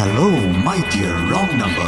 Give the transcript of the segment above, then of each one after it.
Hello, my dear wrong number.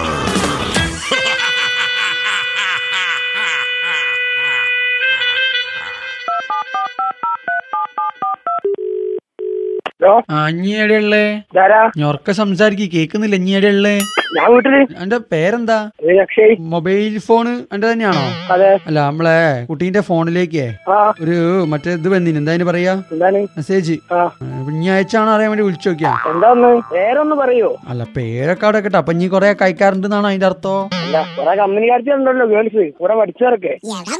Hello ആ ഇഞ്ഞിയെടെയുള്ളേ ധാരാ ഞൊറക്ക സംസാരിക്ക് കേക്കുന്നില്ല ഇഞ്ഞിയെടെയുള്ളേ ഞാൻ വീട്ടില് എന്റെ പേരെന്താ ഇത് അക്ഷയ് മൊബൈൽ ഫോണ് എന്റെ തന്നെയാണോ അതെ അല്ല നമ്മളെ കുട്ടീന്റെ ഫോണിലേക്ക് ആ ഒരു മറ്റേ ഇത് വന്നിന് എന്താ അതിന് പറയാ എന്താണ് മെസ്സേജ് ആ ഇനി അയച്ചാണോ അറിയാൻ വേണ്ടി വിളിച്ചു നോക്കിയാ എന്താന്ന് പേരൊന്ന് പറയോ അല്ല പേരൊക്കെ അവിടെ കേട്ടോ അപ്പൊ ഇനി കൊറേ കഴിക്കാറുണ്ടെന്നാണോ അതിന്റെ അർത്ഥം അല്ല കുറെ കമ്പനിക്കാർക്ക് ഉണ്ടല്ലോ ഗേൾസ് കൂടെ പഠിച്ചവരൊക്കെ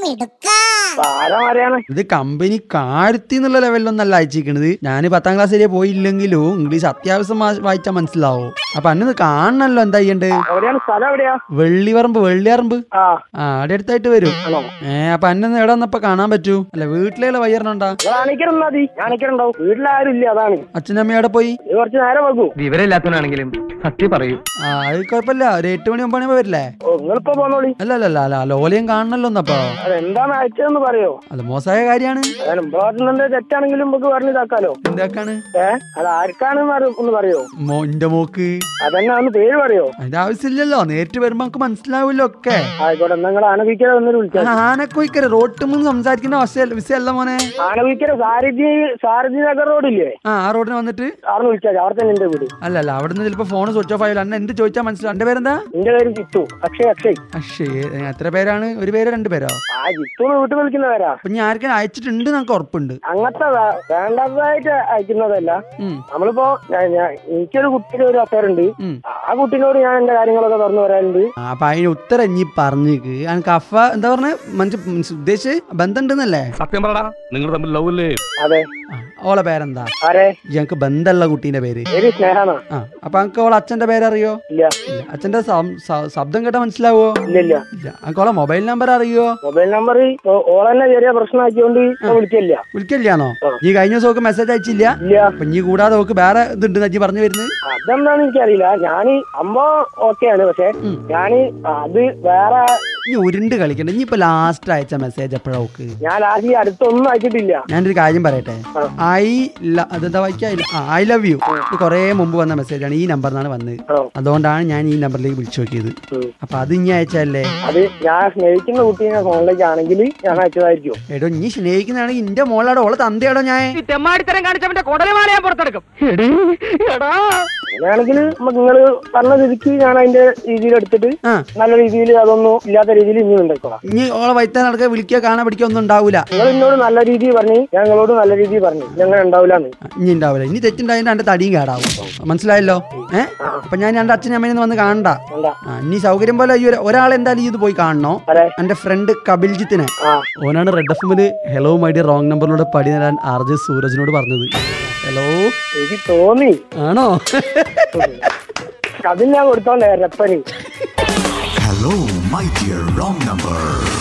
അപ്പൊ ആരാ അറിയാണ് ഇത് കമ്പനി കാര്യത്തി എന്നുള്ള ലെവലിലൊന്നല്ല അയച്ചിരിക്കണത് ഞാൻ പത്താം ക്ലാസ് വരെ പോയില്ലെങ്കിലും ഇംഗ്ലീഷ് അത്യാവശ്യം വാ- വായിച്ചാൽ മനസ്സിലാവും അപ്പൊ അന്നത് കാണണല്ലോ എന്താ ചെയ്യണ്ടേ എവിടെയാണ് സ്ഥലം എവിടെയാ വെള്ളിവറമ്പ് വെള്ളിയറമ്പ് ആ ആ അവിടെ അടുത്തായിട്ട് വരും ആണോ ഏ അപ്പൊ അന്നെ എവിടെ വന്നപ്പോ കാണാൻ പറ്റൂ അല്ല വീട്ടിലുള്ള വയ്യറിനുണ്ടാ അണിക്കരം മതി ഞാണിക്കറുണ്ടാവും വീട്ടിലാരും ഇല്ല അതാണ് അച്ഛനമ്മ അവിടെ പോയി ഇത് കുറച്ച് നേരം വെക്കൂ വിവരമില്ലാത്തവനാണെങ്കിലും സത്യം പറയൂ ആ അത് കുഴപ്പമില്ല ഒരു എട്ട് മണി ഒമ്പത് മണി വരില്ലേ ഓ നിങ്ങളിപ്പോ പോന്നോളി അല്ല അല്ല അല്ല അല്ല ലോലയും കാണണല്ലോ ഒന്നപ്പോ അതെന്താണ് അയച്ചതെന്ന് പറയോ അത് മോശമായ കാര്യാണ് അതാണ് ഇമ്പോർട്ടന്റ് തെറ്റാണെങ്കിലും നമുക്ക് പറഞ്ഞു ഇതാക്കാലോ എന്താക്കാണ് ഏ അത് ആർക്കാണെന്ന് അറി- ഒന്ന് പറയോ മോ എന്റെ മോക്ക് അതന്നെ ഒന്ന് പേര് പറയോ അതിന്റെ ആവശ്യമില്ലല്ലോ നേരിട്ട് വരുമ്പോ നമുക്ക് മനസ്സിലാവില്ലോ ഒക്കെ ആയിക്കോട്ടെ നിങ്ങൾ ആനവിക്കര വന്നൊരു വിളിച്ചാൽ ആനക്കൊയ്ക്കര റോട്ട് മുന്ന് സംസാരിക്കുന്ന വിഷയ- വിഷയമല്ല മോനെ ആനവിക്കര സാരഥി സാരഥി നഗർ റോഡില്ലേ ആ ആ റോഡിന് വന്നിട്ട് ആർന്ന് വിളിച്ചാൽ അവിടെ തന്നെ എന്റെ വീട് അല്ല അല്ല അവിടെ നിന്ന് ചിലപ്പോ ഫോൺ സ്വിച്ച് ഓഫ് ആയില്ല അന്നെ എന്ത് ചോദിച്ചാൽ മനസ്സിലാവും എന്റെ പേരെന്താ എന്റെ പേര് ജിത്തു അക്ഷയ് അക്ഷയ് അക്ഷേ എത്ര പേരാണ് ഒരു പേരോ രണ്ട് പേരോ ആ ജിത്തു വീട്ടിൽ വിളിക്കുന്നവരാ അപ്പൊ ഞാൻ ആർക്കും അയച്ചിട്ടുണ്ട് നമുക്ക് ഉറപ്പുണ്ട് അങ്ങനത്തെ വേ- വേണ്ടാത്തതായിട്ട് അയക്കുന്നതല്ല ഉം, നമ്മളിപ്പോ ഞാൻ- ഞാൻ- എനിക്കൊരു കുട്ടിയുടെ ഒരു അഫയർ ഉണ്ട് ഉം. ആ കുട്ടീനോട് ഞാൻ എന്റെ കാര്യങ്ങളൊക്കെ തുറന്നു പറയാനുണ്ട് ആ, അപ്പൊ അതിന് ഉത്തരം ഇനി പറഞ്ഞേക്ക് എനിക്ക് അഫ എന്താ പറഞ്ഞ മനസ്സ് ഉദ്ദേശിച്ച് ബന്ധം ഉണ്ടെന്നല്ലേ സത്യം പറടാ നിങ്ങൾ തമ്മിൽ ലവ് അല്ലേ അതെ ആ, ഓളെ പേരെന്താ ആരെ ഞങ്ങക്ക് ബന്ധമുള്ള കുട്ടീന്റെ പേര് പേര് സ്നേഹാണ ആ അപ്പൊ എനിക്ക് ഓളെ അച്ഛന്റെ പേരറിയോ ഇല്ല ഇല്ല അച്ഛന്റെ സം- സ- ശബ്ദം കേട്ടാ മനസ്സിലാവോ ഇല്ല ഇല്ല ഇല്ല എനിക്ക് ഓളെ മൊബൈൽ നമ്പർ അറിയോ മൊബൈൽ നമ്പർ ഓളെന്നെ ചെറിയ പ്രശ്നമാക്കിയോണ്ട് ഇപ്പൊ വിളിക്കില്ല വിളിക്കില്ലാന്നോ ആ. ഈ കഴിഞ്ഞ ദിവസം ഒക്കെ മെസ്സേജ് അയച്ചില്ല ഇല്ല അപ്പൊ ഇനി കൂടാതെ നോക്ക് വേറെ ഇതുണ്ട് നജ്ജി പറഞ്ഞു വരുന്നത് അതെന്താന്ന് എനിക്കറിയില്ല ഞാന് അമ്മ ഓക്കെയാണ് പക്ഷെ ഉം. ഞാന് അത് വേറെ ഇനി ഉരുണ്ട് കളിക്കണ്ട ഇനി ഇപ്പൊ ലാസ്റ്റ് അയച്ച മെസ്സേജ് എപ്പോഴാ നോക്ക് ഞാൻ ആദ്യം അടുത്തൊന്നും അയച്ചിട്ടില്ല ഞാനൊരു കാര്യം പറയട്ടെ ആ. ഐ അതെന്താ വായിക്കാ ഐ ലവ് യു ഇത് കുറേ മുമ്പ് വന്ന മെസ്സേജാണ് ഈ നമ്പറിനാണ് വന്നത് ആ. അതുകൊണ്ടാണ് ഞാൻ ഈ നമ്പറിലേക്ക് വിളിച്ചു നോക്കിയത് ഉം. അപ്പൊ അത് ഇനി അയച്ചല്ലേ അത് ഞാൻ സ്നേഹിക്കുന്ന കുട്ടീനെ ഫോണിലേക്ക് ആണെങ്കിൽ ഞാൻ അയച്ചതായിരിക്കും എടോ ഇനി സ്നേഹിക്കുന്നതാണെങ്കിൽ ഇന്റെ മോളാടോ ഓളെ തന്തയാടോ ഞാൻ തെമ്മാടിത്തരം കാണിച്ചവന്റെ കൊടലുമാല ഞാൻ പുറത്തെടുക്കും എടാ അങ്ങനെയാണെങ്കിൽ നമുക്ക് നിങ്ങൾ പറഞ്ഞ സ്ഥിതിക്ക് ഞാൻ അതിന്റെ രീതിയിൽ എടുത്തിട്ട് ആ നല്ല രീതിയിൽ അതൊന്നും ഇല്ലാത്ത രീതിയിൽ ഇനി ഉണ്ടായിക്കോളാം ഇനി ഓളെ വൈത്താൻ നടക്കുക വിളിക്കുക കാണാൻ പഠിക്കുക ഒന്നും ഉണ്ടാവൂല നിങ്ങൾ എന്നോട് നല്ല രീതിയിൽ പറഞ്ഞു ഞാൻ നിങ്ങളോട് നല്ല രീതിയിൽ പറഞ്ഞു ഞങ്ങൾ ഉണ്ടാവില്ലാന്ന് ആ, ഇനി ഉണ്ടാവില്ല ഇനി തെറ്റുണ്ടായതിന്റെ എന്റെ തടിയും കേടാവും മനസ്സിലായല്ലോ ഏ അപ്പൊ ഞാൻ എന്റെ അച്ഛനും അമ്മേനെ വന്ന് കാണണ്ട എന്താ ആ, ഇനി സൗകര്യം പോലെ ഈ ഒരു- ഒരാൾ എന്തായാലും ഈ ഇത് പോയി കാണണോ അതെ എന്റെ ഫ്രണ്ട് കപിൽജിത്തിനെ ആ ഓനാണ് റെഡ് എഫ് എമ്മില് ഹലോ മൈ ഡിയർ റോങ് നമ്പറിലൂടെ പടി നേടാൻ ആർ ജെ സൂരജിനോട് പറഞ്ഞത് ഹലോ എനിക്ക് തോന്നി ആണോ അതിന് ഞാൻ കൊടുത്തോണ്ടേ രപ്പന് Hello, my dear wrong number.